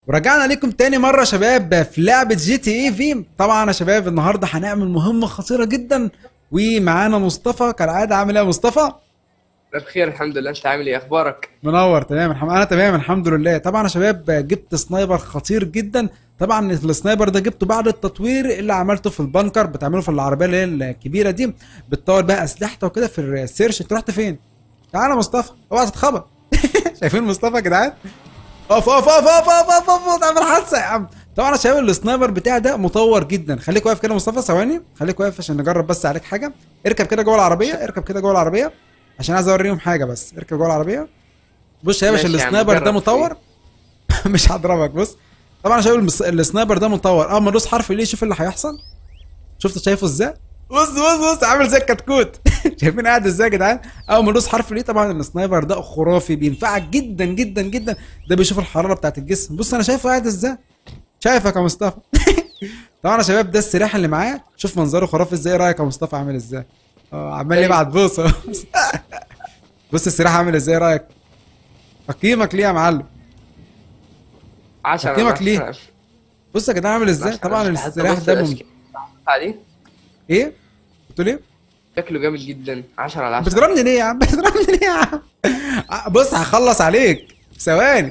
ورجعنا لكم تاني مرة يا شباب في لعبة جي تي اي في طبعا يا شباب النهاردة هنعمل مهمة خطيرة جدا ومعانا مصطفى كالعادة عامل ايه يا مصطفى؟ أنا بخير الحمد لله انت عامل ايه اخبارك منور تمام الحمد انا تمام الحمد لله طبعا يا شباب جبت سنايبر خطير جدا طبعا السنايبر ده جبته بعد التطوير اللي عملته في البنكر بتعمله في العربيه اللي هي الكبيره دي بتطور بقى اسلحتك وكده في السيرش انت رحت فين؟ تعالى يا مصطفى اوعى تتخبط شايفين مصطفى يا جدعان؟ اقف اقف اقف اقف اقف اقف اقف تعمل حادثه يا عم طبعا يا شباب السنايبر بتاعي ده مطور جدا خليك واقف كده يا مصطفى ثواني خليك واقف عشان نجرب بس عليك حاجه اركب كده جوه العربيه اركب كده جوه العربيه عشان عايز اوريهم حاجه بس اركب جوه العربيه بص يا باشا ماشي يا عم، السنايبر ده جرب مطور مش هضربك بص طبعا يا شباب المس- السنايبر ده مطور اول ما ادوس حرف ليه شوف اللي هيحصل شفت شايفه ازاي بص بص بص عامل زي الكتكوت شايفين قاعد ازاي يا جدعان اول ما ادوس حرف ليه طبعا السنايبر ده خرافي بينفعك جدا جدا جدا ده بيشوف الحراره بتاعت الجسم بص انا شايفه قاعد ازاي شايفك يا مصطفى طبعا يا شباب ده السلاح اللي معايا شوف منظره خرافي ازاي إيه رايك يا مصطفى عامل ازاي اه عمال أيوة. يبعت بوسه بص السلاح عامل ازاي إيه رايك تقييمك ليه يا معلم 10 تقييمك ليه؟ بص يا جدعان عامل ازاي طبعا السلاح ده مم... عليه ايه بتقول ايه شكله جامد جدا 10 على 10 بتضربني ليه يا عم بتضربني ليه يا عم آه، بص هخلص عليك ثواني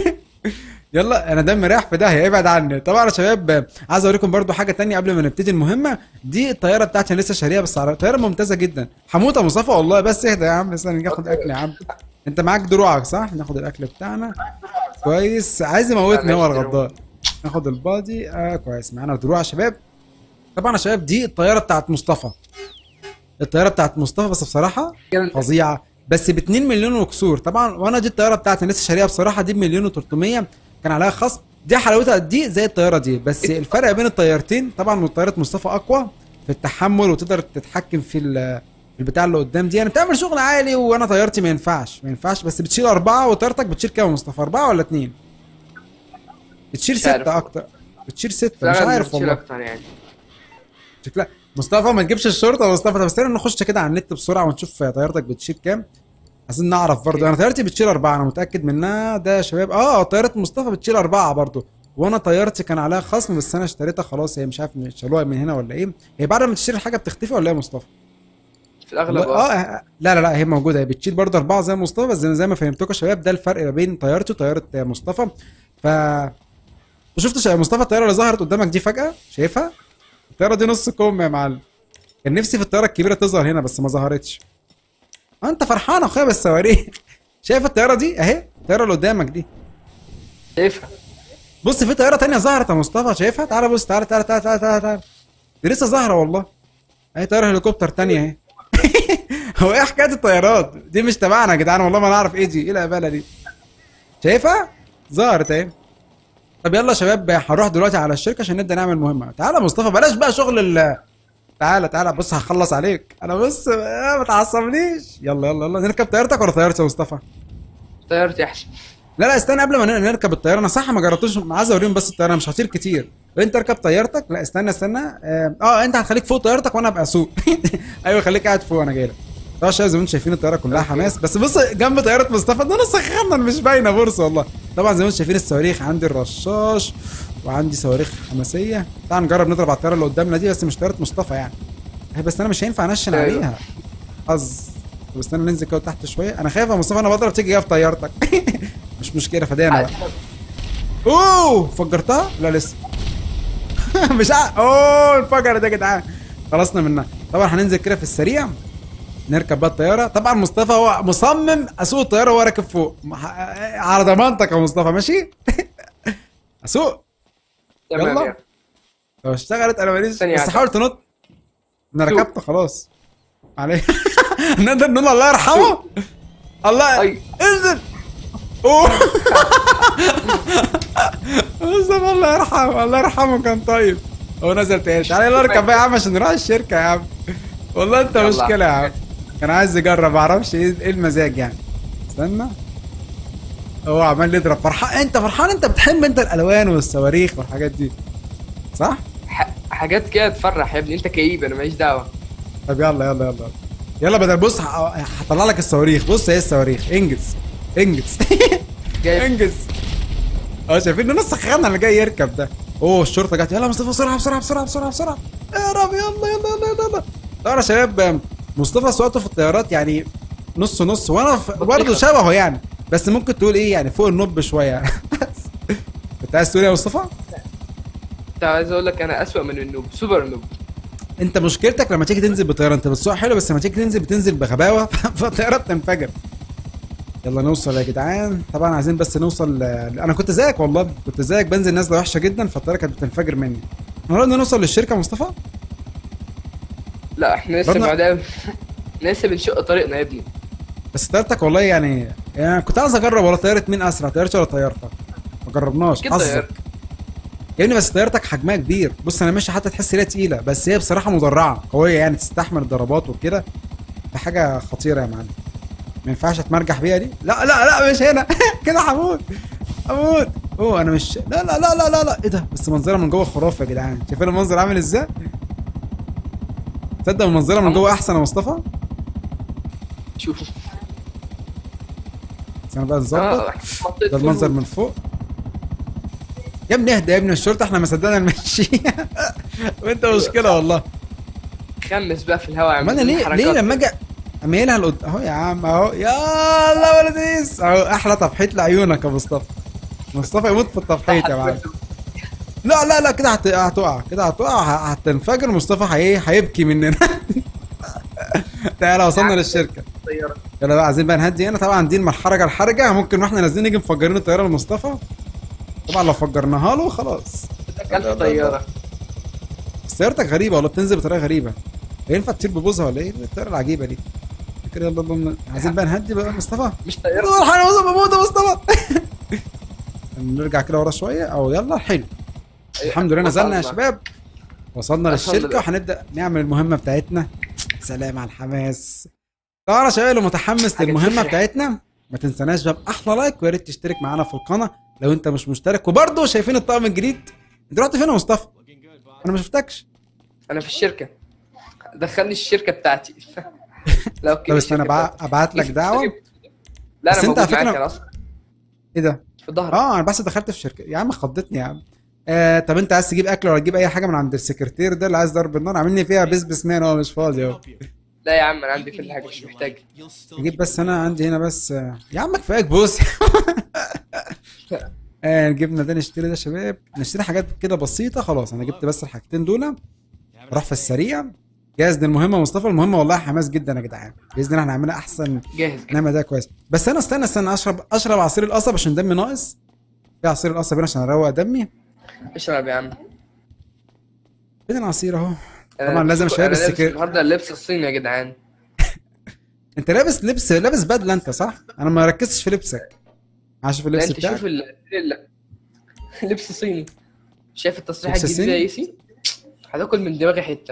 يلا انا دمي رايح في داهيه ابعد عني طبعا يا شباب آه، عايز اوريكم برضو حاجه تانية قبل ما نبتدي المهمه دي الطياره بتاعتي انا لسه شاريها بس على- طياره ممتازه جدا هموت يا مصطفى والله بس اهدى يا عم استنى ناخد اكل يا عم انت معاك دروعك صح ناخد الاكل بتاعنا كويس عايز يموتني هو ماشي، دروع. الغدار ناخد البادي اه كويس معانا دروع يا شباب طبعا يا شباب دي الطياره بتاعت مصطفى الطياره بتاعت مصطفى بس بصراحه جامد. فظيعه بس ب 2 مليون وكسور طبعا وانا دي الطياره بتاعتي أنا لسه شاريها بصراحه دي بمليون و300 كان عليها خصم دي حلاوتها قد دي زي الطياره دي بس الفرق بين الطيارتين طبعا طياره مصطفى اقوى في التحمل وتقدر تتحكم في ال- في البتاع اللي قدام دي يعني بتعمل شغل عالي وانا طيارتي ما ينفعش ما ينفعش بس بتشيل اربعه وطيارتك بتشيل كام يا مصطفى اربعه ولا اتنين؟ بتشيل مش عارف. سته اكتر بتشيل سته مش فعلاً عارف بتشيل والله اكتر يعني شكلها مصطفى ما تجيبش الشرطه يا مصطفى طب استنى نخش كده على النت بسرعه ونشوف طيارتك بتشيل كام عايزين نعرف برضه انا طيارتي بتشيل اربعه انا متاكد منها ده يا شباب اه طياره مصطفى بتشيل اربعه برضه وانا طيارتي كان عليها خصم بس انا اشتريتها خلاص هي مش عارف شالوها من هنا ولا ايه هي بعد ما تشتري الحاجه بتختفي ولا ايه يا مصطفى؟ في الاغلب والله- اه اه لا لا لا هي موجوده هي بتشيل برضه اربعه زي مصطفى بس زي ما فهمتكم يا شباب ده الفرق ما بين طيارتي وطياره مصطفى ف وشفت يا مصطفى الطياره اللي ظهرت قدامك دي فجاه شايفها؟ الطياره دي نص كم يا معلم كان نفسي في الطياره الكبيره تظهر هنا بس ما ظهرتش آه، انت فرحان يا اخويا بالصواريخ شايف الطياره دي اهي الطياره اللي قدامك دي شايفها بص في طياره تانية ظهرت يا مصطفى شايفها تعالى بص تعالى تعالى تعالى تعالى تعالى, تعالى. دي لسه ظاهره والله اهي طياره هليكوبتر تانية اهي هو ايه حكايه الطيارات دي مش تبعنا يا جدعان والله ما نعرف ايه دي ايه الاباله دي شايفها ظهرت اهي طب يلا يا شباب هنروح دلوقتي على الشركه عشان نبدا نعمل مهمه تعالى يا مصطفى بلاش بقى شغل ال تعالى تعالى بص هخلص عليك انا بص آه، ما تعصبنيش يلا يلا يلا نركب طيارتك ولا طيارتي يا مصطفى طيارتي احسن لا لا استنى قبل ما ن- نركب الطياره انا صح ما جربتوش عايز اوريهم بس الطياره مش هطير كتير انت اركب طيارتك لا استنى استنى اه, آه انت هتخليك فوق طيارتك وانا ابقى اسوق ايوه خليك قاعد فوق وانا جاي لك طبعا شباب زي ما انتم شايفين الطياره كلها أوكي. حماس بس بص جنب طياره مصطفى ده نص خنن مش باينه بورصه والله طبعا زي ما انتم شايفين الصواريخ عندي الرشاش وعندي صواريخ حماسيه تعال نجرب نضرب على الطياره اللي قدامنا دي بس مش طياره مصطفى يعني هي بس انا مش هينفع انشن أيوة. عليها حظ طب استنى ننزل كده تحت شويه انا خايف يا مصطفى انا بضرب تيجي جايه في طيارتك مش مشكله فدانا بقى اوه فجرتها لا لسه مش ع... اوه انفجرت يا جدعان خلصنا منها طبعا هننزل كده في السريع نركب بقى الطياره طبعا مصطفى هو مصمم اسوق الطياره وهو راكب فوق ح- على ضمانتك يا مصطفى ماشي اسوق تمام يلا. يلا لو اشتغلت انا ماليش ثانية بس واحدة. حاول تنط انا سوق. ركبت خلاص عليه نقدر نقول الله يرحمه الله أي. انزل اوه مصطفى الله يرحمه الله يرحمه كان طيب هو نزل تاني تعالى يلا اركب بقى يا عم عشان نروح الشركه يا عم والله انت يلا. مشكله يا عم كان عايز يجرب معرفش ايه ايه المزاج يعني استنى هو عمال يضرب فرحان انت فرحان انت بتحب انت الالوان والصواريخ والحاجات دي صح؟ ح- حاجات كده تفرح يا ابني انت كئيب انا ماليش دعوه طب يلا يلا يلا يلا بدل بص ه- هطلع لك الصواريخ بص ايه الصواريخ انجز انجز جايب انجز اه شايفين نص خانه اللي جاي يركب ده اوه الشرطه جت يلا مصطفى بسرعه بسرعه بسرعه بسرعه بسرعه اهرب يلا يلا يلا يلا طبعا يا شباب مصطفى سواقته في الطيارات يعني نص نص وانا ف- برضه شبهه يعني بس ممكن تقول ايه يعني فوق النوب شويه كنت عايز تقول ايه يا مصطفى؟ انت عايز اقول لك انا اسوأ من النوب سوبر نوب انت مشكلتك لما تيجي تنزل بطياره انت بتسوق حلو بس لما تيجي تنزل بتنزل بغباوه فالطياره بتنفجر يلا نوصل يا جدعان طبعا عايزين بس نوصل ل... انا كنت زيك والله كنت زيك بنزل نازله وحشه جدا فالطياره كانت بتنفجر مني احنا قلنا نوصل للشركه يا مصطفى لا احنا لسه برضه- بعدها احنا لسه بنشق طريقنا يا ابني بس طيارتك والله يعني يعني كنت عايز اجرب ولا طياره مين اسرع طيارتي ولا طيارتك ما جربناش كده حظك طيارة. يا ابني بس طيارتك حجمها كبير بص انا ماشي حتى تحس ان هي تقيله بس هي بصراحه مدرعه قويه يعني تستحمل الضربات وكده دي حاجه خطيره يا معلم ما ينفعش اتمرجح بيها دي لا لا لا مش هنا كده هموت هموت اوه انا مش لا لا لا لا لا لا ايه ده بس منظرها من جوه خرافي يا جدعان شايفين المنظر عامل ازاي تصدق منظرها من جوه احسن يا مصطفى شوف بس انا بقى نظبط اه ده المنظر من فوق يا ابني اهدى يا ابني الشرطه احنا ما صدقنا نمشي وانت مشكله والله خمس بقى في الهواء ما انا ليه ليه لما اجي اميلها لقد اهو يا عم اهو يلا ولد لذيذ اهو احلى تفحيط لعيونك يا مصطفى مصطفى يموت في التفحيط يا معلم لا لا لا كده هت- هتقع كده هتقع ه- هتنفجر مصطفى هي هيبكي مننا تعالى وصلنا للشركه طيارة يلا بقى عايزين بقى نهدي هنا طبعا دي المحرجه الحرجه ممكن واحنا نازلين نيجي مفجرين الطياره لمصطفى طبعا لو فجرناها له خلاص اكلت طيارة بس طيارتك غريبه والله بتنزل بطريقه غريبه هي ينفع تطير ببوزها ولا ايه الطياره العجيبه دي فكر يلا يلا عايزين بقى نهدي بقى مصطفى مش طيارة روح انا وصل بموت يا مصطفى نرجع كده ورا شويه او يلا حلو الحمد لله نزلنا يا وصلنا. شباب وصلنا الحمد للشركه لله. وهنبدا نعمل المهمه بتاعتنا سلام على الحماس طبعا يا شباب اللي متحمس حاجة للمهمه تفرح. بتاعتنا ما تنساناش بقى باحلى لايك ويا ريت تشترك معانا في القناه لو انت مش مشترك وبرضه شايفين الطقم الجديد انت رحت فين يا مصطفى انا ما شفتكش انا في الشركه دخلني الشركه بتاعتي لو طب استنى أبع- ابعت لك دعوه لا بس انا انت موجود على فكرة- معاك انا اصلا ايه ده في ظهرك اه انا بس دخلت في شركه يا عم خضتني يا عم آه طب انت عايز تجيب اكل ولا تجيب اي حاجه من عند السكرتير ده اللي عايز ضرب النار عاملني فيها بس بس مان هو مش فاضي اهو لا يا عم انا عندي كل حاجه مش محتاج اجيب بس انا عندي هنا بس آه، يا عم كفايه بوس آه جبنا ده نشتري ده يا شباب نشتري حاجات كده بسيطه خلاص انا جبت بس الحاجتين دول اروح في السريع جاهز للمهمه مصطفى المهمه والله حماس جدا يا جدعان باذن الله هنعملها احسن جاهز نعمل ده كويس بس انا استنى استنى اشرب اشرب عصير القصب عشان دمي ناقص في عصير القصب هنا عشان اروق دمي اشرب يا عم فين العصير اهو أنا طبعا لازم لابس- شباب أنا لابس السكر النهارده اللبس الصيني يا جدعان انت لابس لبس لابس بدله انت صح انا ما ركزتش في لبسك عشان في لا اللبس انت بتاعك شوف ال... لا لبس صيني شايف التصريح لبس الجديد صيني؟ يا ياسي هتاكل من دماغي حته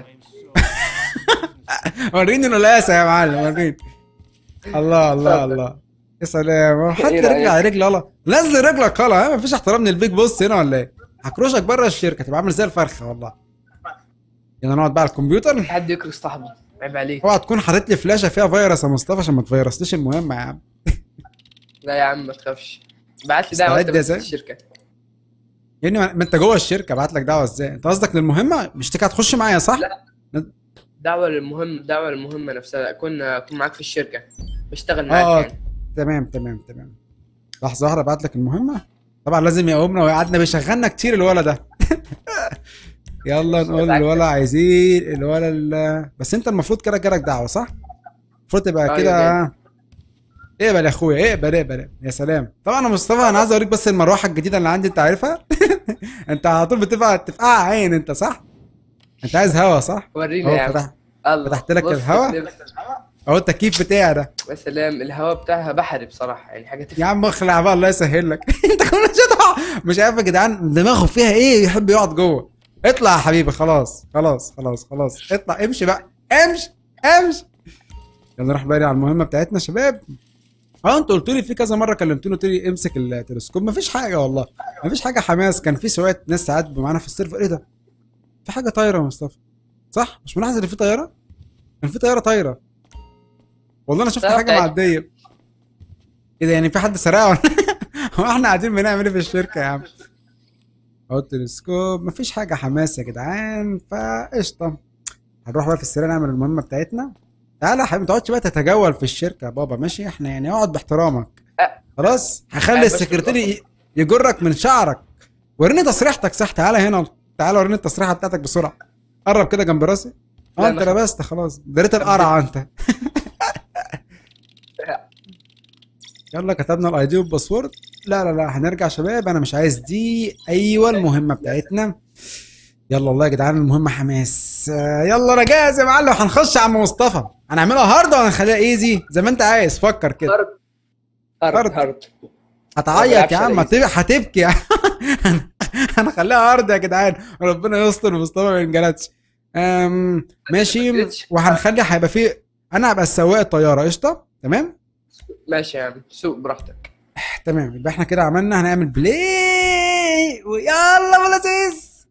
وريني نلاسه يا معلم وريني الله الله اتفضل. الله يا سلام حط ايه رجلي رأيك؟ على رجلي الله نزل رجلك خلاص ها مفيش احترام للبيج بوس هنا ولا ايه هكرشك بره الشركه تبقى عامل زي الفرخه والله يلا نقعد بقى على الكمبيوتر حد يكرس صاحبي عيب عليك اوعى تكون حاطط لي فلاشه فيها فيروس يا مصطفى عشان ما تفيرسليش المهمه يا عم لا يا عم ما تخافش بعت لي دعوه انت استعد يا بس في زين. الشركه يعني ما ما انت جوه الشركه ابعت لك دعوه ازاي انت قصدك للمهمه مش تيجي هتخش معايا صح لا. دعوه للمهم دعوه للمهمه نفسها اكون اكون معاك في الشركه بشتغل معاك اه يعني تمام تمام تمام لحظه واحده ابعت لك المهمه طبعا لازم يقومنا ويقعدنا بيشغلنا كتير الولا ده يلا نقول بعت لك. الولا عايزين الولا ال- بس انت المفروض كده جالك دعوه صح؟ المفروض تبقى أيوة كده اقبل يا اخويا اقبل اقبل يا سلام طبعا يا مصطفى انا عايز اوريك بس المروحه الجديده اللي عندي انت عارفها انت على طول بتبقى تفقع عين انت صح؟ انت عايز هوا صح؟ وريني يا اهو عم فتح الله فتحت لك بص الهوا؟ اللبس. اهو التكييف بتاعي ده يا سلام الهواء بتاعها بحري بصراحه يعني حاجه يا تفرق عم اخلع بقى الله يسهل لك انت كمان مش هتقع مش عارف يا جدعان دماغه فيها ايه يحب يقعد جوه اطلع يا حبيبي خلاص خلاص خلاص خلاص اطلع امشي بقى امشي امشي يلا نروح بقى على المهمه بتاعتنا يا شباب اه انت قلت لي في كذا مره كلمتوني قلت لي امسك التلسكوب مفيش حاجه والله مفيش حاجه حماس كان في شويه ناس ساعات بيبقوا معانا في السيرفر ايه ده في حاجه طايره يا مصطفى صح مش ملاحظ ان في طياره كان في طياره طايره والله انا شفت طيارة حاجه بتاعتي. معديه ايه ده يعني في حد سرقها ولا هو احنا قاعدين بنعمل ايه في الشركه يا عم اهو التلسكوب مفيش حاجه حماس يا جدعان فقشطه هنروح بقى في السرير نعمل المهمه بتاعتنا تعالى يا حبيبي ما تقعدش بقى تتجول في الشركه يا بابا ماشي احنا يعني اقعد باحترامك أه. خلاص أه، هخلي بس السكرتير ي- يجرك من شعرك وريني تصريحتك صح تعالى هنا تعالى وريني التصريحه بتاعتك بسرعه قرب كده جنب راسي اه لا، انت ما- لبست خلاص دريت القرعه انت يلا كتبنا الاي دي والباسورد لا لا لا هنرجع شباب انا مش عايز دي ايوه المهمه بتاعتنا يلا والله يا جدعان المهمه حماس آه، يلا انا جاهز يا معلم هنخش يا عم مصطفى هنعملها هارد ولا هنخليها ايزي زي ما انت عايز فكر كده هارد هارد هارد. هارد هتعيط يا عم بلعبش هتب- هتبكي يا عم. هنخليها هارد يا جدعان ربنا يستر مصطفى ما ينجلدش أم، ماشي جلتش. وهنخلي هيبقى فيه انا هبقى سواق الطياره قشطه تمام ماشي يا عم سوق براحتك تمام يبقى احنا كده عملنا هنعمل بلاي ويلا بلاسيس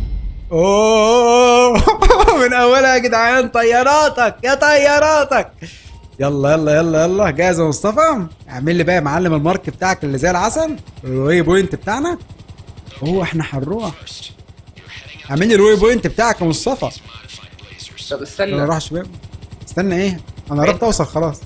اوه من اولها يا جدعان طياراتك يا طياراتك يلا يلا يلا يلا جاهز يا مصطفى اعمل لي بقى يا معلم المارك بتاعك اللي زي العسل الواي بوينت بتاعنا هو احنا هنروح اعمل لي الواي بوينت بتاعك يا مصطفى طب يلا استنى نروح يا شباب استنى ايه انا قربت اوصل خلاص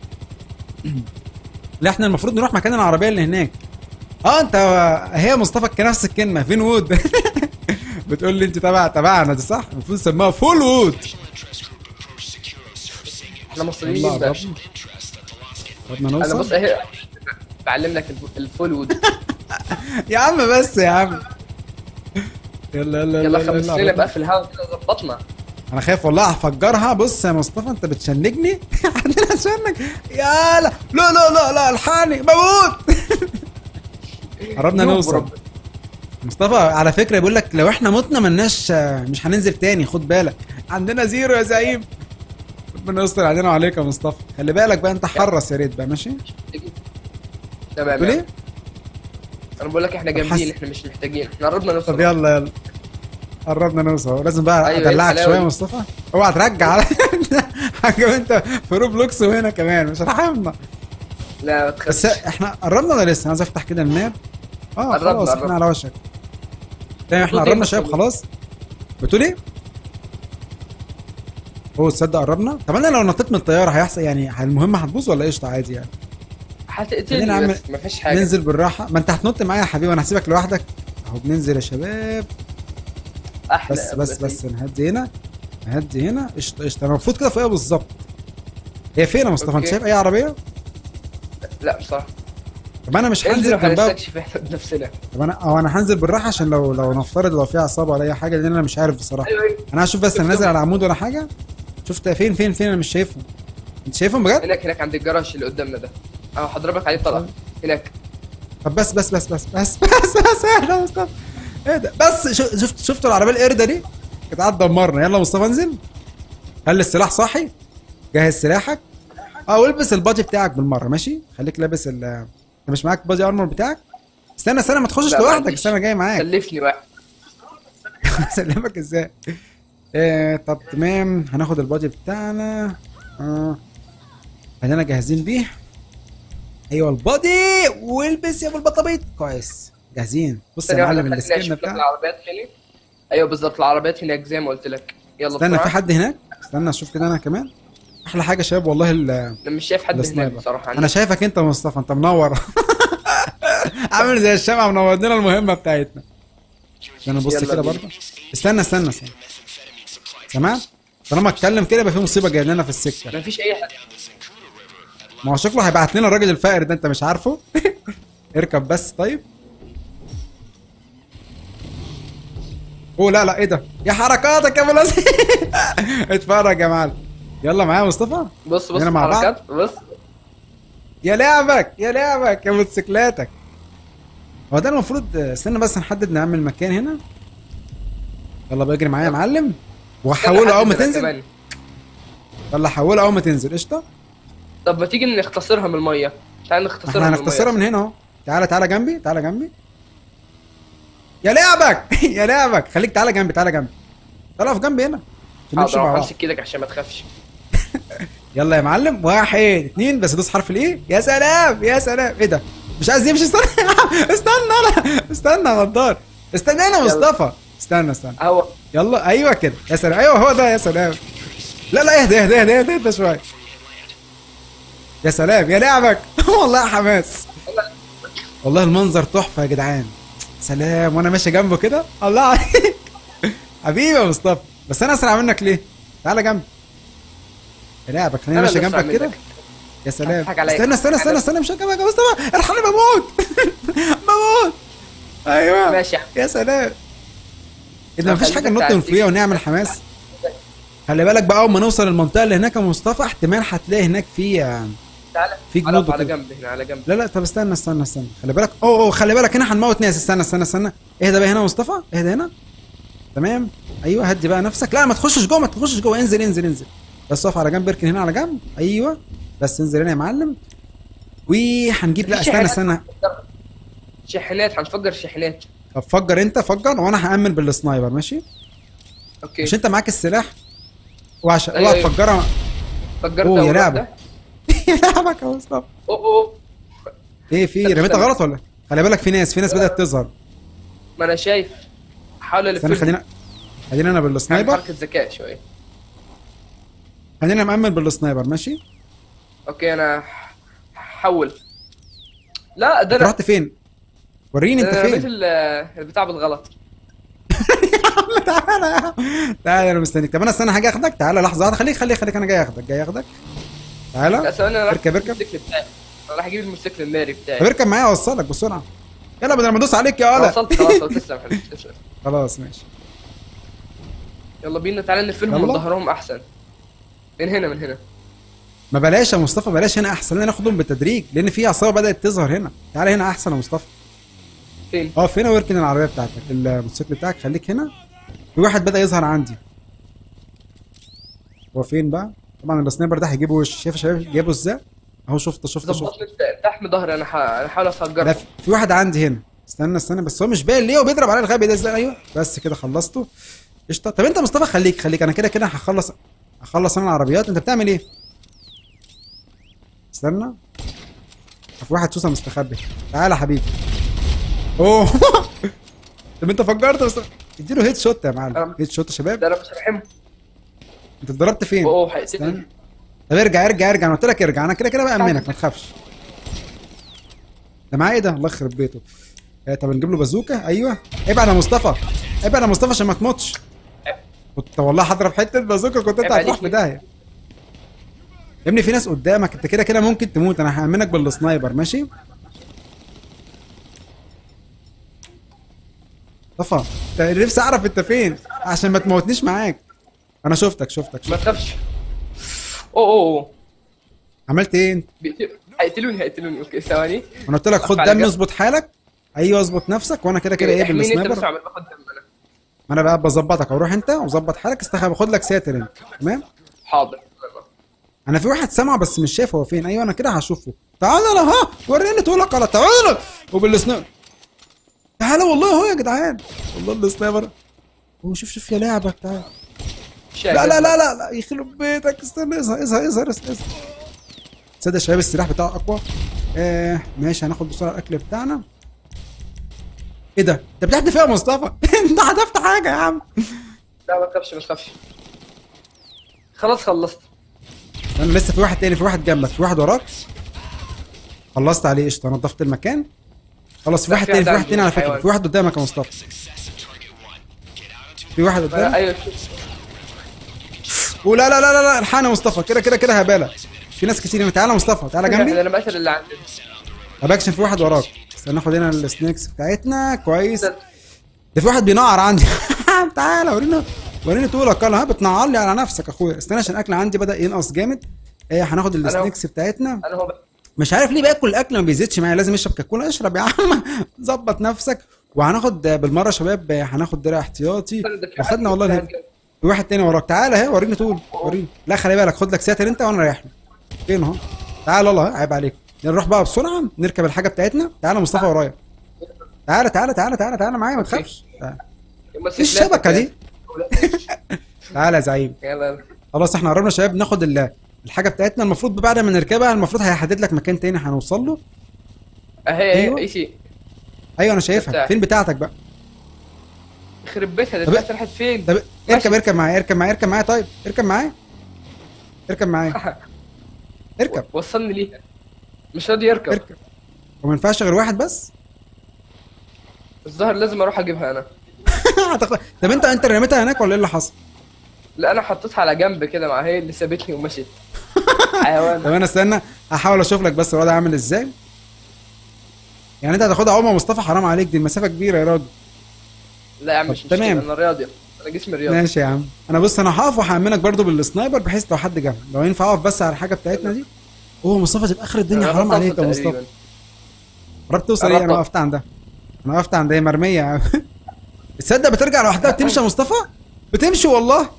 لا احنا المفروض نروح مكان العربيه اللي هناك اه انت هي مصطفى كان نفس الكلمه فين وود بتقول لي انت تبع تبعنا دي صح المفروض نسميها فول وود احنا مصريين الله بقى قربنا قربنا انا بص نوصل اهي بعلم لك الف- الفول وود يا عم بس يا عم يلا يلا يلا يلا, خمس يلا, لنا يلا. بقى في الهواء كده ظبطنا انا خايف والله هفجرها بص يا مصطفى انت بتشنجني عندنا شنك يا لا لا لا لا لا الحقني بموت قربنا يوم نوصل ورب. مصطفى على فكره بيقول لك لو احنا متنا ملناش مش هننزل تاني خد بالك عندنا زيرو يا زعيم ربنا يستر علينا وعليك يا مصطفى خلي بالك بقى انت حرص يا ريت بقى ماشي تمام تقول يا ايه عم. انا بقول لك احنا حس- جامدين احنا مش محتاجين احنا قربنا نوصل طب يلا يلا قربنا نوصل لازم بقى أيوة، إيه ادلعك الحلاوة شويه يا دي؟ مصطفى اوعى ترجع على حاجه انت في روبلوكس وهنا كمان مش هرحمنا لا ما بس تخافش احنا قربنا ولا لسه عايز افتح كده الماب اه قربنا، خلاص احنا قربنا. على وشك تمام احنا بتقول إيه قربنا بس شباب والله؟ خلاص بتقول ايه؟ هو تصدق قربنا طب انا لو نطيت من الطياره هيحصل يعني المهمه هتبوظ ولا قشطه عادي يعني خلينا هتقتلني نعمل- بس ما فيش حاجه ننزل بالراحه ما انت هتنط معايا يا حبيبي انا هسيبك لوحدك اهو بننزل يا شباب احلى بس بس بس بس نهدي هنا نهدي هنا قشطه قشطه انا المفروض كده فوقيها بالظبط هي فين يا مصطفى انت أوكي. شايف اي عربيه؟ لا بصراحه طب انا مش انزل هنزل جنبها وهنستكشف احنا بنفسنا طب انا اه انا هنزل بالراحه عشان لو لو نفترض لو في عصابه ولا اي حاجه لان انا مش عارف بصراحه ايوه ايوه انا هشوف بس انا نازل على عمود ولا حاجه شفت فين فين فين انا مش شايفهم انت شايفهم بجد هناك هناك عند الجراج اللي قدامنا ده اهو هضربك عليه طلق هناك طب بس بس بس بس بس بس بس اهلا مصطفى ايه ده بس شو- شفت شفت العربيه القرده دي كانت قاعده تدمرنا يلا مصطفى انزل خلي السلاح صاحي جهز سلاحك اه والبس البادي بتاعك بالمره ماشي خليك لابس ال انت مش معاك بادي ارمور بتاعك استنى استنى ما تخشش لا، ما لوحدك عنديش. استنى جاي معاك سلفني واحد اسلمك ازاي آه طب تمام هناخد البادي بتاعنا اه خلينا جاهزين بيه ايوه البادي والبس يا ابو البطابيط كويس جاهزين بص يا ثانية واحدة، معلم خليني السكن أشوف لك بتاعك العربيات هنا ايوه بالظبط العربيات هناك زي ما قلت لك يلا استنى بسرعة. في حد هناك استنى اشوف كده انا كمان احلى حاجه يا شباب والله ال- انا مش شايف حد هناك السنايبر بصراحه انا شايفك انت يا مصطفى انت منور عامل زي الشمعة منور لنا المهمه بتاعتنا استنى نبص يلا كده بينا. برضه استنى استنى استنى سمعت طالما اتكلم كده يبقى في مصيبه جايه لنا في السكه مفيش اي حد ما هو شكله هيبعت لنا الراجل الفقر ده انت مش عارفه اركب بس طيب اوه لا لا ايه ده يا حركاتك يا ابو لذيذ اتفرج يا معلم يلا معايا يا مصطفى بص بص هنا مع بعض؟ حركات بص يا لعبك يا لعبك يا موتوسيكلاتك هو ده المفروض استنى بس نحدد نعمل مكان هنا يلا بيجري معايا يا معلم وحوله اول ما كده تنزل كمان. يلا حوله اول ما تنزل قشطه طب ما تيجي نختصرها من الميه تعال نختصرها احنا من هنختصرها الميه من هنا اهو تعالى تعالى جنبي تعالى جنبي يا لعبك يا لعبك خليك تعالى جنبي تعالى جنبي تعالى اقف جنبي هنا عشان نمشي حاضر مع بعض امسك ايدك عشان ما تخافش يلا يا معلم واحد اتنين بس دوس حرف الايه يا سلام يا سلام ايه ده مش عايز يمشي استنى استنى انا استنى يا غدار استنى انا يلا. مصطفى استنى استنى اهو يلا ايوه كده يا سلام ايوه هو ده يا سلام لا لا اهدى اهدى اهدى اهدى, اهدى شويه يا سلام يا لعبك والله يا حماس والله المنظر تحفه يا جدعان سلام وانا ماشي جنبه كده الله عليك حبيبي يا مصطفى بس انا اسرع منك ليه تعالى جنبي يا لعبك خليني أنا ماشي اللي أسرع جنبك كده منك. يا سلام هتضحك عليا. استنى استنى استنى استنى مش جنبك يا مصطفى الحقني بموت بموت ايوه ماشي يا عم. يا سلام اذا مفيش حاجه خليك ننط من تعدي. فوقيها ونعمل حماس خلي بالك بقى اول ما نوصل المنطقه اللي هناك يا مصطفى احتمال هتلاقي هناك في تعالى في على جنود على وكده. جنب هنا على جنب لا لا طب استنى استنى استنى خلي بالك اوه اوه خلي بالك هنا هنموت ناس استنى استنى استنى اهدى بقى هنا يا مصطفى اهدى هنا تمام ايوه هدي بقى نفسك لا ما تخشش جوه ما تخشش جوه انزل انزل انزل بس اقف على جنب اركن هنا على جنب ايوه بس انزل هنا يا معلم وهنجيب لا في استنى شحنات. استنى شحنات هنفجر شحنات طب فجر انت فجر وانا هامن بالسنايبر ماشي اوكي مش انت معاك السلاح وعشان أيوة، اوعى أيوة. تفجرها فجرت أوه، يا أول لعبة. واحدة. يا لعبك يا مصطفى اوه اوه ايه في استنى، رميتها استنى. غلط ولا خلي بالك في ناس في ناس بدات تظهر ما انا شايف حاول استنى الف خلينا خلينا انا بالسنايبر حركه ذكاء شوي خلينا مأمن بالسنايبر ماشي اوكي انا ح- حول لا ده انت انا رحت فين وريني انت ده أنا رميت فين ال- البتاع بالغلط تعالى يا عم. تعالى انا مستنيك طب انا استنى حاجه اخدك تعالى لحظه واحده خليك خليك خليك انا جاي اخدك جاي اخدك لا تعالى ثواني انا راح اركب، أجيب اركب. الموتوسيكل بتاعي انا راح اجيب الموتوسيكل الناري طب بتاعي اركب معايا اوصلك بسرعه يلا بدل ما ادوس عليك يا أنا ولا وصلت خلاص أهو، تسلم حبيبي تسلم خلاص ماشي يلا بينا تعالى نقفلهم من يلا. ظهرهم احسن من هنا من هنا ما بلاش يا مصطفى بلاش هنا احسن ناخدهم بالتدريج لان في عصابه بدات تظهر هنا تعالى هنا احسن يا مصطفى فين اقف هنا واركن العربيه بتاعتك الموتوسيكل بتاعك خليك هنا في واحد بدا يظهر عندي هو فين بقى طبعا السنايبر ده هيجيبه وش شايف يا شباب جابه ازاي اهو شفت شفت شفت ظبط لي الت- تحمي ظهري انا ح- انا هحاول لا افجره في- في واحد عندي هنا استنى استنى بس هو مش باين ليه هو بيضرب على الغبي ده ازاي ايوه بس كده خلصته قشطه طب انت يا مصطفى خليك خليك انا كده كده هخلص هخلص انا العربيات انت بتعمل ايه استنى في واحد سوسه مستخبي تعالى يا حبيبي اوه طب انت فجرت بس اديله هيد شوت يا معلم أنا- هيد شوت يا شباب ده انا مش هرحمه انت اتضربت فين اوه استنى هيقتلني طب ارجع ارجع ارجع انا قلت لك ارجع انا كده كده بامنك ما تخافش ده معايا ايه ده الله يخرب بيته آه طب نجيب له بازوكا ايوه ابعد يا مصطفى ابعد يا مصطفى عشان ما تموتش كنت والله هضرب حته بازوكا كنت انت عيب هتروح عليك. في داهيه يا ابني في ناس قدامك انت كده كده ممكن تموت انا هامنك بالسنايبر ماشي مصطفى انت نفسي اعرف انت فين عشان ما تموتنيش معاك انا شفتك شفتك, ما شفتك. تخافش اوه اوه اوه عملت ايه انت بيقتل- هيقتلوني هيقتلوني اوكي ثواني انا قلت لك خد على دم جنب. اظبط حالك ايوه اظبط نفسك وانا كده كده ايه احميني انت بس بالسنايبر عمال باخد دم انا ما انا بقى بظبطك اروح انت وظبط حالك استخبى خد لك ساتر انت تمام حاضر انا في واحد سامعه بس مش شايف هو فين ايوه انا كده هشوفه تعالى انا ها وريني طولك على تعالى وبالسنايبر تعالى والله اهو يا جدعان والله السنايبر هو شوف شوف يا لعبك تعالى لا لا لا لا لا يخرب بيتك استنى اظهر اظهر اظهر اظهر تصدق يا شباب السلاح بتاعه اقوى آه ماشي هناخد بسرعه الاكل بتاعنا ايه ده انت بتحدف ايه يا مصطفى انت حذفت حاجه يا عم لا ما تخافش ما تخافش خلاص خلصت انا لسه في واحد تاني في واحد جنبك في واحد وراك خلصت عليه قشطه نظفت المكان خلاص في لا، واحد في تاني في واحد واحد تاني على عندي فكره حيوان. في واحد قدامك يا مصطفى في واحد أنا- قدامك ايوه شوف ولا لا لا لا لا الحقنا يا مصطفى كده كده كده هباله في ناس كتير هنا تعالى يا مصطفى تعالى جنبي انا بقتل اللي عندي طب اكشن في واحد وراك استنى ناخد هنا السنيكس بتاعتنا كويس ده- ده في واحد بينعر عندي تعالى ورينا وريني طولك يلا ها بتنعر لي على نفسك يا اخويا استنى عشان الاكل عندي بدا ينقص جامد ايه هناخد السنيكس بتاعتنا انا هو بقى. مش عارف ليه باكل الاكل ما بيزيدش معايا لازم اشرب كاكولا اشرب يا عم ظبط نفسك وهناخد بالمره يا شباب هناخد درع احتياطي ده في واخدنا واحد- والله واحد الهيد. في واحد تاني وراك تعالى اهي وريني طول وريني لا خلي بالك خد لك ساتر انت وانا رايح له فين اهو تعال يلا ها، عيب عليك نروح بقى بسرعه نركب الحاجه بتاعتنا تعالى مصطفى ورايا تعالى تعالى تعالى تعالى تعالى معايا ما أوكي. تخافش تعالى. يما ايه الشبكه دي تعالى يا زعيم يلا يلا خلاص احنا قربنا يا شباب ناخد ال- الحاجه بتاعتنا المفروض بعد ما نركبها المفروض هيحدد لك مكان تاني هنوصل له اهي أيوة. اهي ايشي ايوه انا شايفها بتاعك. فين بتاعتك بقى يخرب بيتها طب- دلوقتي راحت فين؟ طب اركب ماشي. اركب معايا اركب معايا اركب معايا طيب اركب معايا اركب معايا اركب وصلني ليها مش راضي يركب اركب وما ينفعش غير واحد بس الظاهر لازم اروح اجيبها انا هتاخد- طب انت انت اللي رميتها هناك ولا ايه اللي حصل؟ لا انا حطيتها على جنب كده مع هي اللي سابتني ومشيت حيوان طب انا استنى هحاول اشوف لك بس الوضع عامل ازاي يعني انت هتاخدها عمر مصطفى حرام عليك دي المسافه كبيره يا راجل لا يا عم طب مش مشكلة تمام. انا رياضي انا جسمي رياضي ماشي يا عم انا بص انا هقف وهامنك برضو بالسنايبر بحيث لو حد جه لو ينفع اقف بس على الحاجه بتاعتنا دي اوه مصطفى تبقى اخر الدنيا أنا حرام قربت عليك يا أوصل مصطفى تقريباً. قربت توصل ايه انا قربت. وقفت عندها انا وقفت عند هي مرميه يا عم تصدق بترجع لوحدها بتمشي يا مصطفى بتمشي والله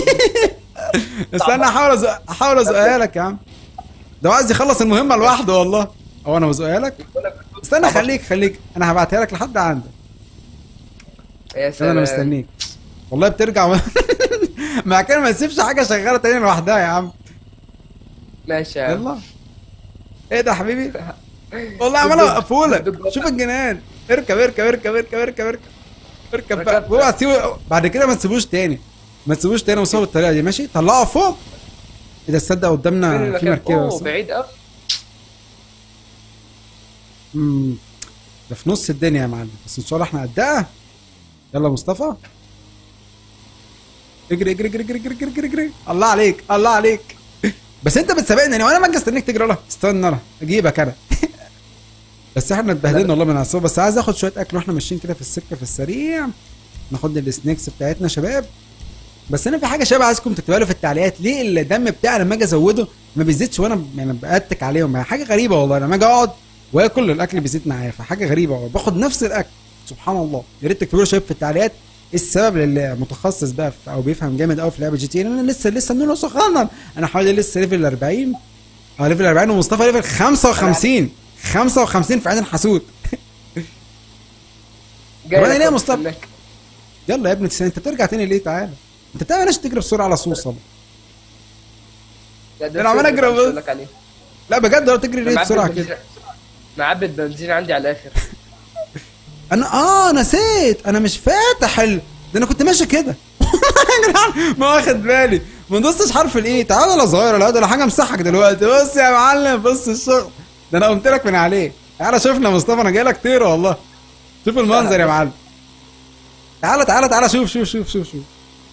استنى احاول ازق احاول ازقها لك يا عم ده هو عايز يخلص المهمه لوحده والله هو انا بزقها لك استنى خليك خليك انا هبعتها لك لحد عندك يا استنى انا سلام مستنيك والله بترجع و... مع كده ما تسيبش حاجه شغاله تاني لوحدها يا عم ماشي يا عم يلا ايه ده يا حبيبي والله عمال اوقفهولك شوف الجنان اركب اركب اركب اركب اركب اركب اركب بقى ركبت. اوعى تسيبه بعد كده ما تسيبوش تاني ما تسيبوش تاني وصوب بالطريقه دي ماشي طلعه فوق اذا تصدق فين قدامنا في المكان؟ مركبه اوه بس بعيد قوي امم ده في نص الدنيا يا معلم بس ان شاء الله احنا قدها يلا يا مصطفى اجري اجري اجري اجري اجري اجري اجري, اجري. الله عليك الله عليك بس انت بتسابقني يعني وانا ما اجي استنيك تجري لا استنى انا اجيبك انا بس احنا اتبهدلنا والله من العصابه بس عايز اخد شويه اكل واحنا ماشيين كده في السكه في السريع ناخد السنيكس بتاعتنا يا شباب بس انا في حاجه شباب عايزكم تكتبوها لي في التعليقات ليه الدم بتاعي لما اجي ازوده ما بيزيدش وانا يعني بأتك عليهم يعني حاجه غريبه والله لما اجي اقعد واكل الاكل بيزيد معايا فحاجه غريبه والله باخد نفس الاكل سبحان الله يا ريت تكتبوا لي شباب في التعليقات ايه السبب للي متخصص بقى في او بيفهم جامد قوي في لعبه جي تي لان انا لسه لسه منه صغنن انا حوالي لسه ليفل 40 اه ليفل 40 ومصطفى ليفل 55 55 في عين الحسود جاي طب أنا لك ليه يا أهو مصطفى؟ بستناك. يلا يا ابني تسأل انت بترجع تاني ليه تعالى انت بتعمل ايش تجري بسرعه على صوصه لا، ده أنا عمال الفيلم أجري اللي بس. بقول لك عليه. لا بجد لو تجري أنا ليه معبي بسرعه بنزين- كده معبي بنزين عندي على الاخر انا اه نسيت انا مش فاتح ال... ده انا كنت ماشي كده يا جدعان ما واخد بالي ما دوستش حرف الايه تعالى يا صغير لا ده انا حاجه امسحك دلوقتي بص يا معلم بص الشغل ده انا قمت لك من عليه تعالى شوفنا يا مصطفى انا جاي لك طير والله شوف المنظر يا معلم تعالى تعالى تعالى شوف شوف شوف شوف شوف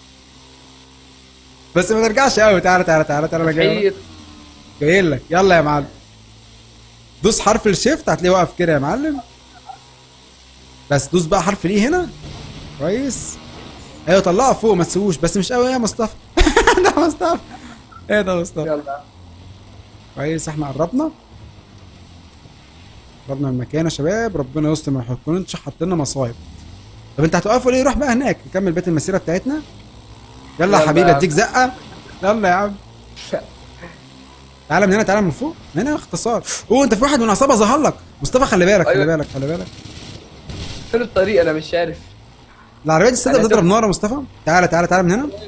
بس ما ترجعش قوي تعالى تعالى تعالى تعالى انا جاي حيط جاي لك يلا يا معلم دوس حرف الشيفت هتلاقيه واقف كده يا معلم بس دوس بقى حرف ليه هنا كويس ايوه طلعه فوق ما تسيبوش بس مش قوي يا مصطفى ده مصطفى ايه ده مصطفى يلا كويس احنا قربنا قربنا من المكان يا شباب ربنا يستر ما يكونش حاطين لنا مصايب طب انت هتوقفوا ليه روح بقى هناك نكمل بيت المسيره بتاعتنا يلا يا يلا حبيبي يا عم. اديك زقه يلا يا عم تعالى من هنا تعالى من فوق من هنا اختصار اوه انت في واحد من العصابه ظهر لك مصطفى خلي بالك خلي أيوة. بالك خلي بالك فين الطريق انا مش عارف العربيه دي تصدق أنا بتضرب تب- نار يا مصطفى تعالى تعالى تعالى من هنا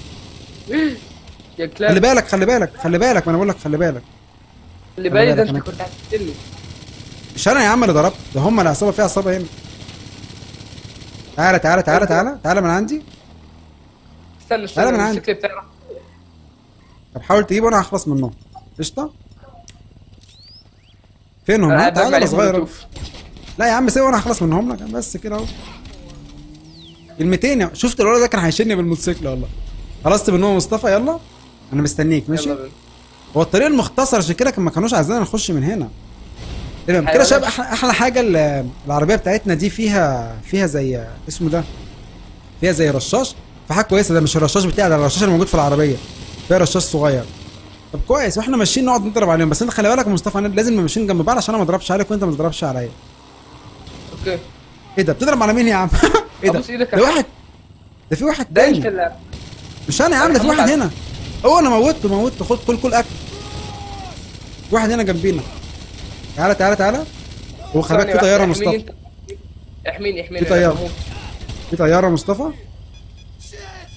يا خلي كلاب بالك خلي بالك خلي بالك ما انا بقول لك خلي بالك اللي بالي ده بالك انت أنا- كنت هتقتلني مش انا يا عم اللي ضربت ده هم العصابه فيها عصابه هنا تعالى تعالى تعالى تعالى تعالى من عندي استنى تعالى من استنى عندي. الشكل بتاعي راح. طب حاول تجيبه وانا هخلص منهم قشطه فين هم انا ها؟ قاعد برمي تعالى يا عليهم صغير مولوتوف. لا يا عم سيبه وانا هخلص منهم لك بس كده اهو كلمتين يا- شفت الولد ده كان هيشيلني بالموتوسيكل والله خلصت منهم مصطفى يلا انا مستنيك ماشي يلا بينا. هو الطريق المختصر عشان كده كان ما كانوش عايزيننا نخش من هنا تمام كده حيوانات. شباب احلى احلى حاجه ال- العربيه بتاعتنا دي فيها فيها زي اسمه ده فيها زي رشاش فحاجه كويسه ده مش الرشاش بتاعي ده الرشاش اللي موجود في العربيه فيها رشاش صغير طب كويس واحنا ماشيين نقعد نضرب عليهم بس انت خلي بالك يا مصطفى أنا لازم نبقى ماشيين جنب بعض عشان انا ما اضربش عليك وانت ما تضربش عليا اوكي ايه ده بتضرب على مين يا عم ايه ده أبوس إيدك يا ده عم. واحد ده في واحد ده انت تاني اللي مش انا يا عم ده في أنا واحد هموت هنا هو انا موتته موتته خد كل كل اكل واحد هنا جنبينا تعالى تعالى تعالى هو خلي بالك في ثانية طياره واحدة، احميني مصطفى انت. احميني احميني في أنا طيارة. بموت. في طياره مصطفى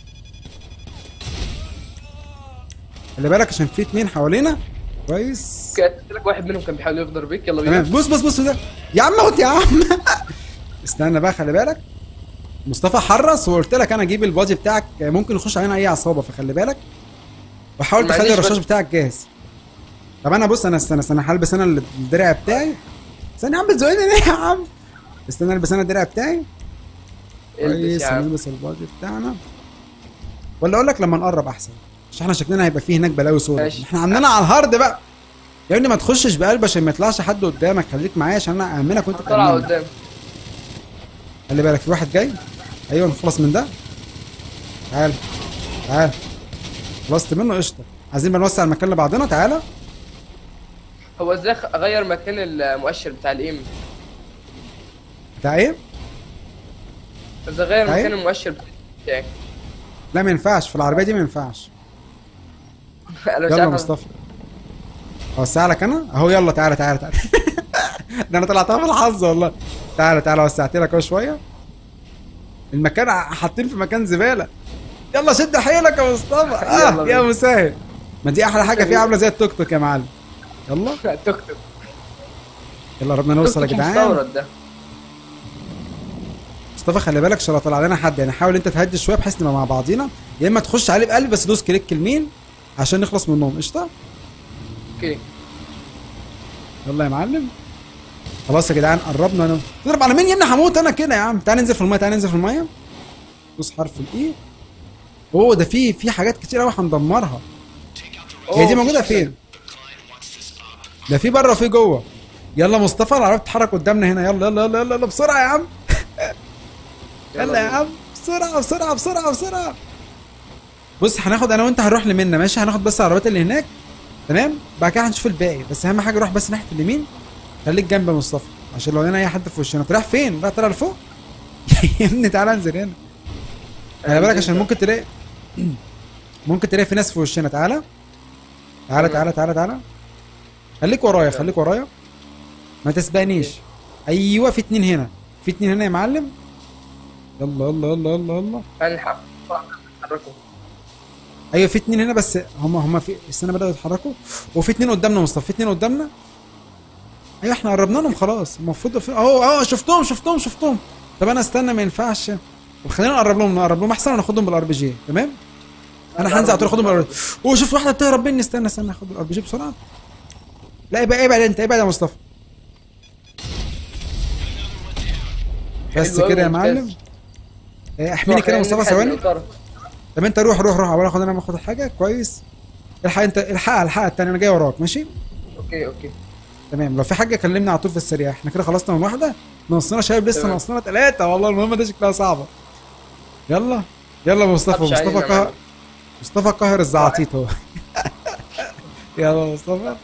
خلي بالك عشان في اتنين حوالينا كويس بس اوكي قلت لك واحد منهم كان بيحاول يغدر بيك يلا تمام بينا بص بص بص ده يا عم موت يا عم استنى بقى خلي بالك مصطفى حرص وقلت لك انا اجيب البادي بتاعك ممكن يخش علينا اي عصابه فخلي بالك وحاول ما تخلي عنديش الرشاش بادي. بتاعك جاهز طب انا بص انا استنى استنى هلبس انا الدرع بتاعي استنى يا عم بتزقني ليه يا عم استنى البس انا الدرع بتاعي البس كويس يا عم نلبس البادي بتاعنا ولا اقول لك لما نقرب احسن عشان احنا شكلنا هيبقى فيه هناك بلاوي سودا ماشي. احنا عاملينها على الهارد بقى يا ابني ما تخشش بقلب عشان ما يطلعش حد قدامك خليك معايا عشان انا امنك وانت طلع تامنني قدام خلي بالك في واحد جاي ايوه نخلص من ده تعال تعال خلصت منه قشطه عايزين بقى نوسع المكان لبعضنا تعالى هو ازاي خ- اغير مكان المؤشر بتاع الايم بتاع ايه؟ ازاي اغير أيوة. مكان المؤشر بتاعي لا ما ينفعش في العربيه دي ما ينفعش انا مش يلا عارف مصطفى اوسع لك انا اهو يلا تعالى تعالى تعالى ده انا طلعتها في الحظ والله تعالى تعالى وسعت لك اهو شويه المكان ع- حاطين في مكان زباله يلا شد حيلك يا مصطفى اه يلا يا بينا. مسهل ما دي احلى حاجه فيها عامله زي التوك توك يا معلم يلا توك توك يلا قربنا نوصل يا توك توك جدعان مستورد ده مصطفى خلي بالك عشان لو طلع لنا حد يعني حاول انت تهدي شويه بحيث نبقى مع بعضينا يا اما تخش عليه بقلب بس دوس كليك اليمين عشان نخلص منهم قشطه اوكي يلا يا معلم خلاص يا جدعان قربنا انا تضرب على مين يا ابني هموت انا كده يا عم تعال ننزل في الميه تعال ننزل في الميه دوس حرف الاي اوه ده في في حاجات كتير قوي هندمرها هي دي أوه، موجوده في فين ده في بره وفي جوه يلا مصطفى العربيه بتتحرك قدامنا هنا يلا يلا يلا يلا, يلا بسرعه يا عم يلا يا عم بسرعه بسرعه بسرعه بسرعه بص هناخد انا وانت هنروح لمنا ماشي هناخد بس العربيات اللي هناك تمام بعد كده هنشوف الباقي بس اهم حاجه روح بس ناحيه اليمين خليك جنب مصطفى عشان لو لقينا اي حد في وشنا تروح فين راح طلع لفوق يا ابني تعالى انزل هنا خلي بالك عشان ممكن تلاقي ممكن تلاقي في ناس في وشنا تعالى تعالى تعالى تعالى تعالى خليك ورايا خليك ورايا ما تسبقنيش ايوه في اتنين هنا في اتنين هنا يا معلم يلا يلا يلا يلا يلا هنلحق نتحركوا ايوه في اتنين هنا بس هم هم في السنه بداوا يتحركوا وفي اتنين قدامنا مصطفى في اتنين قدامنا ايوه احنا قربنا لهم خلاص المفروض في اهو اهو شفتهم شفتهم شفتهم طب انا استنى ما ينفعش طب خلينا نقرب لهم نقرب لهم احسن وناخدهم بالار بي جي تمام انا هنزل على طول اخدهم بالار بي جي اوه شوف واحده بتهرب مني استنى استنى اخد الار بي جي بسرعه لا ابعد ابعد انت ابعد يا مصطفى بس حلو أوي، كده يا ممتاز. معلم إيه، احميني كده يا خلينا مصطفى نلحق ثواني الإطار. طب انت روح روح روح اول اخد انا باخد الحاجه كويس الحق انت الحقها الحقها التاني انا جاي وراك ماشي اوكي اوكي تمام لو في حاجه كلمني على طول في السريع احنا كده خلصنا من واحده ناقصنا شباب لسه تمام. ناقصنا ثلاثه والله المهمه دي شكلها صعبه يلا يلا مصطفى تخافش مصطفى علينا يا قهر معلم. مصطفى قهر الزعاطيط هو يلا مصطفى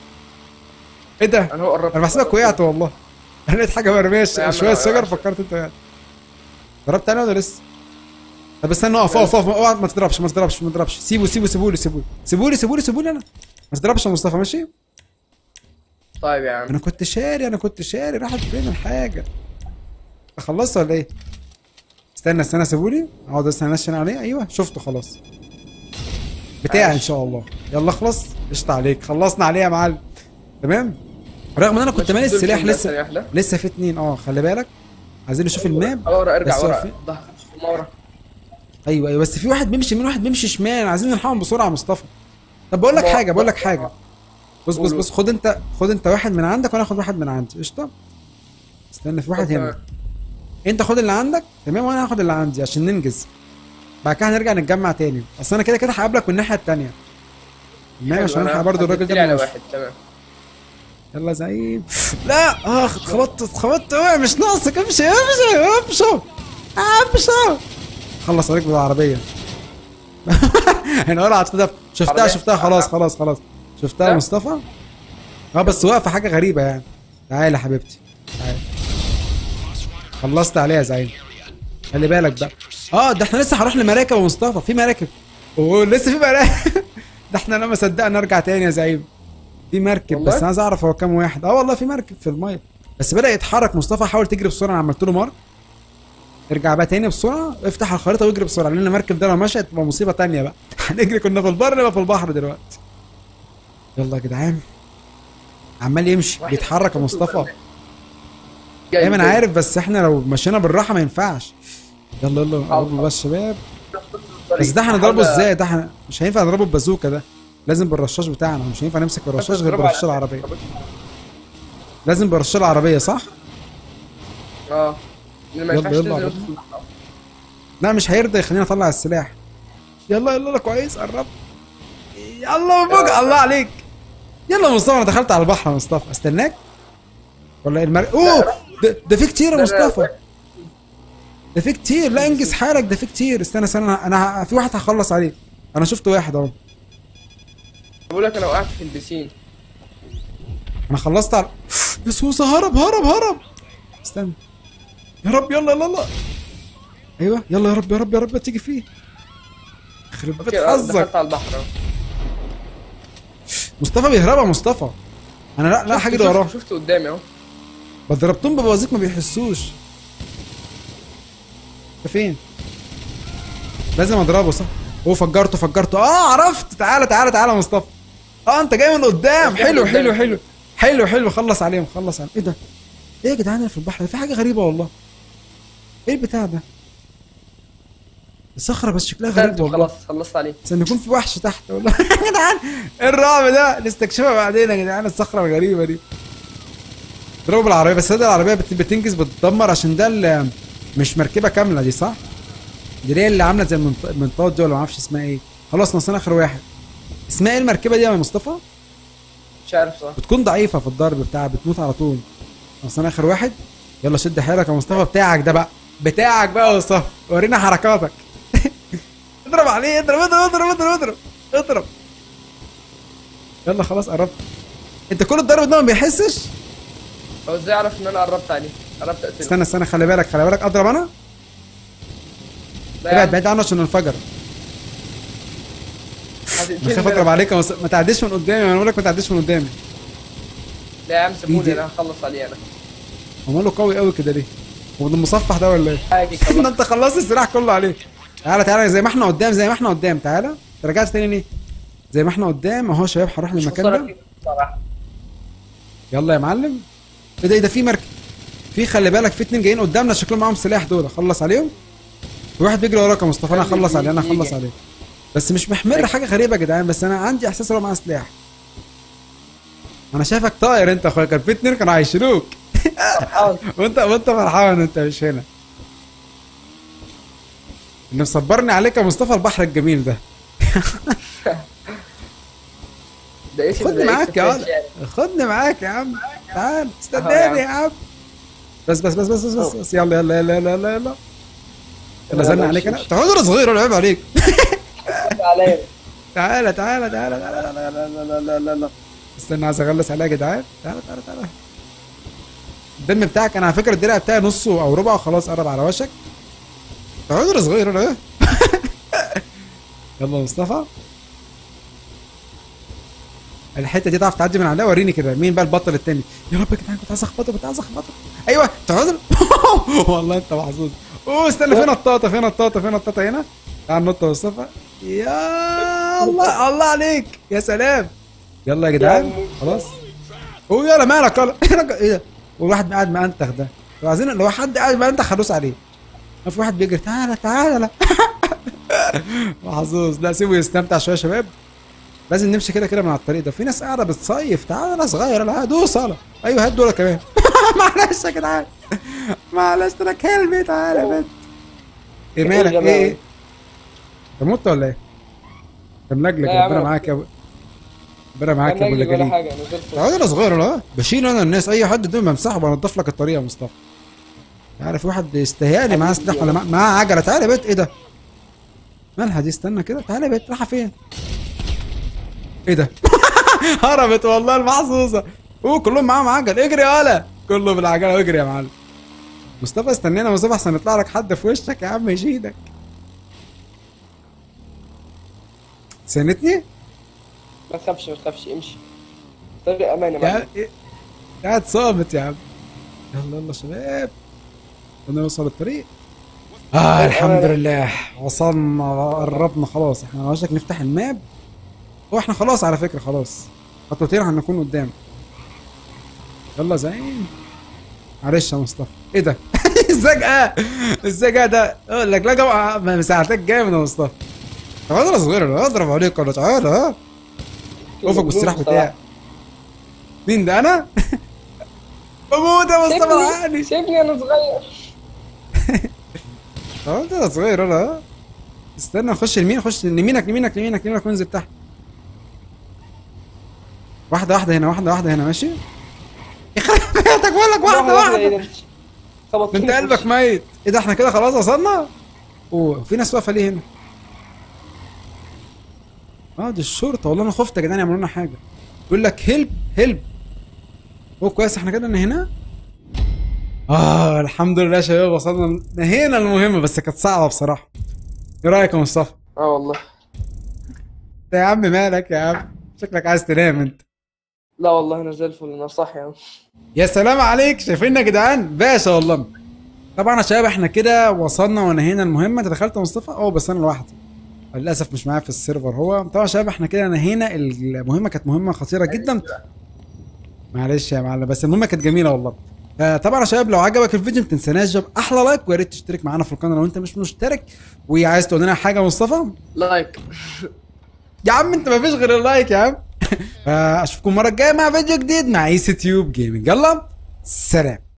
ايه ده انا هو قربت انا بحسبك وقعت والله انا لقيت حاجه مرميه ش- لا يا عم، شويه أنا شجر وقعت. فكرت انت وقعت ضربت انا ولا لسه طب استنى اقف اقف اقف اوعى ما تضربش ما تضربش ما تضربش سيبه سيبه سيبه لي سيبه لي سيبه لي سيبه لي سيبه لي انا ما تضربش يا مصطفى ماشي طيب يا عم انا كنت شاري انا كنت شاري راحت فين الحاجه خلصت ولا ايه استنى استنى سيبولي اقعد بس انشن عليه ايوه شفته خلاص بتاعي ان شاء الله يلا اخلص قشطة عليك خلصنا عليه يا معلم تمام رغم ان انا كنت مش مالي بدون السلاح كلمة لسه ثانية واحدة. لسه في اتنين اه خلي بالك عايزين نشوف الماب ورا ارجع بس هو ورا في- ظهر ورا ايوه ايوه بس في واحد بيمشي يمين واحد بيمشي شمال عايزين نلحقهم بسرعه يا مصطفى طب بقول لك ما- حاجه بقول لك حاجه بص بص قولوا. بص خد انت خد انت واحد من عندك وانا اخد واحد من عندي قشطه استنى في واحد هنا تمام. انت خد اللي عندك تمام وانا هاخد اللي عندي عشان ننجز بعد كده هنرجع نتجمع تاني اصل انا كده كده هقابلك من الناحيه التانيه تمام حلو، عشان أنا الحق برضه الراجل حددت لي ده على مش- واحد تمام يلا زعيم لا اه خبطت خبطت اه مش ناقصك امشي امشي امشي امشي خلص عليك بالعربيه انا ولا عطفتها شفتها عربية؟ شفتها خلاص خلاص خلاص شفتها لا. مصطفى اه بس واقفه حاجه غريبه يعني تعالى يا حبيبتي تعالى خلصت عليها يا زعيم خلي بالك بقى اه ده احنا لسه هنروح لمراكب يا مصطفى في مراكب اوه لسه في مراكب ده احنا لما صدقنا نرجع تاني يا زعيم في مركب والله؟ بس انا عايز اعرف هو كام واحد اه والله في مركب في الميه بس بدا يتحرك مصطفى حاول تجري بسرعه انا عملت له مارك ارجع بقى تاني بسرعه افتح الخريطه واجري بسرعه لان المركب ده لو مشت تبقى مصيبه تانية بقى هنجري كنا في البر نبقى في البحر دلوقتي يلا يا جدعان عمال يمشي واحد- بيتحرك يا مصطفى جاي- ايوه انا جاي. عارف بس احنا لو مشينا بالراحه ما ينفعش يلا يلا حاضر. قربوا بس شباب طريق. بس ده هنضربه حاجة- ازاي ده هن- مش هينفع نضربه ببازوكا ده لازم بالرشاش بتاعنا مش هينفع نمسك الرشاش غير تضربه برشاش على- العربيه لازم برشاش العربيه صح اه لأن ما يلا، ينفعش يلا، تنزل عربية. وسط البحر. لا مش هيرضى يخليني اطلع السلاح يلا يلا يلا كويس قرب يلا من فوق الله عليك يلا يا مصطفى انا دخلت على البحر يا مصطفى استناك ولا المر... اوه ده, ده في كتير يا لا، لا، مصطفى ده في كتير لا انجز حالك ده في كتير استنى استنى انا, أنا ه- في واحد هخلص عليه انا شفت واحد اهو بقول لك انا وقعت في البسين انا خلصت على يا سوسه هرب هرب هرب استنى يا رب يلا يلا يلا ايوه يلا يا رب يا رب يا رب تيجي فيه يخرب بيت اوكي آه، حظك دخلت على البحر أهو. مصطفى بيهرب يا مصطفى انا لا لا شفت- حاجه شفت- وراه شفته قدامي اهو بضربتهم ببوازيك ما بيحسوش انت فين لازم اضربه صح هو فجرته فجرته اه عرفت تعالى تعالى تعالى يا مصطفى اه انت جاي من قدام جاي من حلو قدام. حلو حلو حلو حلو خلص عليهم خلص عليهم ايه ده ايه يا جدعان أنا في البحر في حاجه غريبه والله ايه البتاع ده الصخره بس شكلها غريب دخلت والله وخلاص خلصت عليه عشان يكون في وحش تحت والله يا جدعان ايه الرعب ده نستكشفها بعدين يا جدعان الصخره الغريبه دي اضربوا بالعربيه بس هذه العربيه بت- بتنجز بتدمر عشان ده اللي مش مركبه كامله دي صح؟ دي اللي هي اللي عامله زي المنط- المنطاد دي ولا ما اعرفش اسمها ايه خلاص ناقصنا اخر واحد اسمها ايه المركبه دي يا مصطفى؟ مش عارف صح بتكون ضعيفه في الضرب بتاعها بتموت على طول ناقصنا اخر واحد يلا شد حيلك يا مصطفى بتاعك ده بقى بتاعك بقى يا مصطفى ورينا حركاتك اضرب عليه اضرب اضرب اضرب اضرب اضرب اضرب يلا خلاص قربت انت كل الضرب ده ما بيحسش هو ازاي اعرف ان انا قربت عليه قربت اقتله استنى استنى خلي بالك خلي بالك اضرب انا لا يا ابعد عم، بعيد عنه عشان انفجر هتقتلني بخاف أنا. اضرب عليك يا مص- ما تعديش من قدامي انا بقول لك ما تعديش من قدامي لا يا عم سيبوني إيدي. انا هخلص عليه انا هو ماله قوي قوي كده ليه هو ده المصفح ده ولا ايه هاجي ده خلاص انت خلصت السلاح كله عليه تعالى تعالى زي ما احنا قدام زي ما احنا قدام تعالى انت رجعت تاني ليه زي ما احنا قدام اهو يا شباب هنروح مش للمكان خسارة ده فيك بصراحة. يلا يا معلم ايه ده ايه ده في مركب في خلي بالك في اتنين جايين قدامنا شكلهم معاهم سلاح دول خلص عليهم في واحد بيجري وراك يا مصطفى انا خلي هخلص عليه انا يجي. هخلص عليه بس مش محمر حاجه غريبه يا جدعان بس انا عندي احساس ان هو معاه سلاح انا شايفك طاير انت يا اخويا كان في اتنين كانوا هيشيلوك حاضر. وانت وانت فرحان انت مش هنا اللي مصبرني عليك يا مصطفى البحر الجميل ده ده اسم خدني ده معاك اسم يا فرنش ولد يعني. خدني معاك يا عم تعال أهو استناني يا يا عم بس بس بس بس بس, بس, بس يلا يلا يلا يلا يلا يلا يلا زلنا يلا، عليك انا امشي. تعال صغير ولا عيب عليك عليا تعالى تعالى تعالى تعالى لا لا لا لا لا لا استنى عايز اغلس عليها يا جدعان تعالى تعالى تعالى الدم بتاعك انا على فكره الدرع بتاعي نصه او ربعه خلاص قرب على وشك تعال صغير ولا ايه يلا يا مصطفى الحته دي تعرف تعدي من عليها وريني كده مين بقى البطل التاني يا رب يا جدعان كنت عايز اخبطه كنت عايز اخبطه ايوه تعال والله انت محظوظ اوه استنى فين الطاطا فين الطاطا فين الطاطا هنا تعال نط يا مصطفى يا الله الله عليك يا سلام يلا يا جدعان خلاص اوه يلا مالك يلا ايه ده والواحد قاعد مأنتخ ده لو عايزين لو حد قاعد مأنتخ هدوس عليه ما في واحد بيجري تعالى تعالى لا محظوظ لا سيبه يستمتع شويه يا شباب لازم نمشي كده كده من على الطريق ده في ناس قاعده بتصيف تعالى انا صغير لا دوس يلا ايوه هات دول كمان معلش يا جدعان معلش انا كلمه تعالى يا بنت ايه إيه مالك ايه الجمال؟ ايه انت مت ولا ايه؟ انت ملجلج لا يا ربنا عم. معاك يا ابو ربنا معاك يا انا ابو اجري ولا اللجليج حاجه انا زي الفل تعالى انا صغير ولا بشيل انا الناس اي حد دول بمسحه بنضف لك الطريق يا مصطفى عارف في واحد يستهيألي معاه سلاح ولا مع- معاه عجله تعالى يا بنت ايه ده؟ مالها دي استنى كده تعالى يا بنت رايحه فين؟ ايه ده؟ هربت والله المحظوظه اوه كلهم معاهم عجل اجري يا ولا كله بالعجله واجري يا معلم مصطفى استنينا يا مصطفى احسن يطلع لك حد في وشك يا عم يشيلك سندني؟ ما تخافش ما تخافش امشي طريق امان يا يا معلم إيه؟ قاعد صامت يا عم يلا يلا شباب قلنا نوصل الطريق اه الحمد لله وصلنا قربنا خلاص احنا وشك نفتح الماب واحنا خلاص على فكره خلاص خطوتين هنكون قدام يلا زين معلش يا مصطفى ايه ده الزجقه الزجقه ده اقول لك لا جماعه مساعدتك جامد يا مصطفى طب انا صغير انا اضرب عليك ولا تعالى ها اوفك بالسلاح بتاعي مين ده انا بموت يا مصطفى سيبني العقلي سيبني انا صغير اه انت أنا صغير انا ها استنى نخش يمين خش يمينك يمينك يمينك يمينك وانزل تحت واحدة واحدة هنا واحدة واحدة هنا ماشي يخرب بيتك بقول لك واحدة واحدة ده انت قلبك ميت ايه ده احنا كده خلاص وصلنا اوه في ناس واقفة ليه هنا اه دي الشرطة والله انا خفت يا جدعان يعملوا لنا حاجة بيقول لك هيلب هيلب هو كويس احنا كده هنا اه الحمد لله يا شباب وصلنا نهينا المهمة بس كانت صعبة بصراحة ايه رأيك يا مصطفى؟ اه والله انت يا عم مالك يا عم شكلك عايز تنام انت لا والله انا زي الفل انا صح يا عم يا سلام عليك شايفين يا جدعان باشا والله طبعا يا شباب احنا كده وصلنا ونهينا المهمه انت دخلت يا مصطفى اه بس انا لوحدي للاسف مش معايا في السيرفر هو طبعا يا شباب احنا كده نهينا المهمه كانت مهمه خطيره جدا معلش يا معلم بس المهمه كانت جميله والله آه، طبعا يا شباب لو عجبك الفيديو ما تنساناش جاب احلى لايك ويا ريت تشترك معانا في القناه لو انت مش مشترك وعايز تقول لنا حاجه يا مصطفى لايك يا عم انت مفيش غير اللايك يا عم آه، اشوفكم المره الجايه مع فيديو جديد مع ايسي تيوب جيمنج يلا سلام